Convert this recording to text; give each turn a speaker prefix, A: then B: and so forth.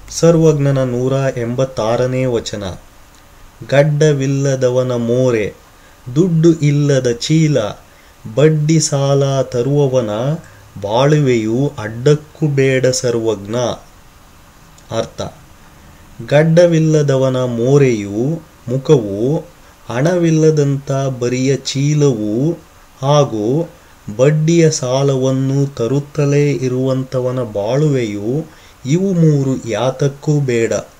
A: ಸರ್ವಜ್ಞನ ನೂರ ಎಂಬತ್ತಾರನೇ ವಚನ ಗಡ್ಡವಿಲ್ಲದವನ ಮೋರೆ ದುಡ್ಡು ಇಲ್ಲದ ಚೀಲ ಬಡ್ಡಿ ಸಾಲ ತರುವವನ ಬಾಳುವೆಯು ಅಡ್ಡಕ್ಕೂ ಬೇಡ ಸರ್ವಜ್ಞ ಅರ್ಥ ಗಡ್ಡವಿಲ್ಲದವನ ಮೋರೆಯು ಮುಖವು ಹಣವಿಲ್ಲದಂಥ ಬರಿಯ ಚೀಲವು ಹಾಗೂ ಬಡ್ಡಿಯ ಸಾಲವನ್ನು ತರುತ್ತಲೇ ಇರುವಂಥವನ ಬಾಳುವೆಯು ಇವು ಮೂರು ಯಾತಕ್ಕೂ ಬೇಡ